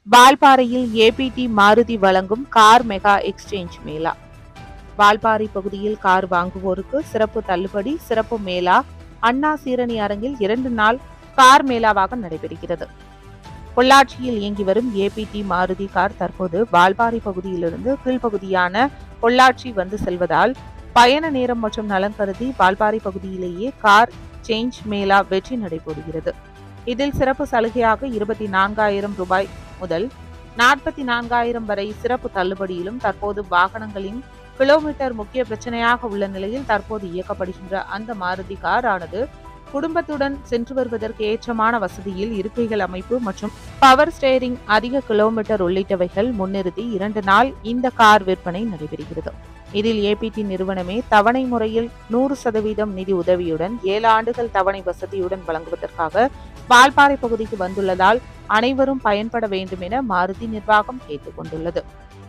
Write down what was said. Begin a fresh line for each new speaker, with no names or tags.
வால்பாறையில் ABT Maruti வழங்கும் car mega exchange mela Valparai பகுதியில் car வாங்குவோருக்கு சிறப்பு தள்ளுபடி சிறப்பு மேளா அண்ணா சீரணி அரங்கில் இரண்டு நாள் கார் மேளாவாக நடைபெறுகிறது பொள்ளாச்சியில் இயங்கி வரும் ஏபிடி மாருதி கார் தற்போது வால்பாறை பகுதியிலிருந்து கீழ்ப்பகுதியான பொள்ளாச்சி வந்து செல்வதால் பயண நேரம் மற்றும் நலன் கருதி வால்பாறை பகுதியிலேயே கார் சேஞ்ச் மேளா வெற்றி நடைபெறுகிறது இதில் சிறப்பு சலுகையாக இருபத்தி நான்காயிரம் ரூபாய் முதல் நாற்பத்தி நான்காயிரம் வரை சிறப்பு தள்ளுபடியிலும் தற்போது வாகனங்களின் கிலோமீட்டர் முக்கிய பிரச்சனையாக உள்ள நிலையில் தற்போது இயக்கப்படுகின்ற அந்த மாருதி கார் ஆனது குடும்பத்துடன் சென்று வருவதற்கு ஏற்றமான வசதியில் இருக்கைகள் அமைப்பு மற்றும் பவர் ஸ்டேரிங் அதிக கிலோமீட்டர் உள்ளிட்டவைகள் முன்னிறுத்தி இரண்டு நாள் இந்த கார் விற்பனை நடைபெறுகிறது இதில் ஏபிடி நிறுவனமே தவணை முறையில் நூறு சதவீதம் நிதி உதவியுடன் ஏழு ஆண்டுகள் தவணை வசதியுடன் வழங்குவதற்காக வால்பாறை பகுதிக்கு வந்துள்ளதால் அனைவரும் பயன்பட வேண்டும் என மாருதி நிர்வாகம் கேட்டுக் கொண்டுள்ளது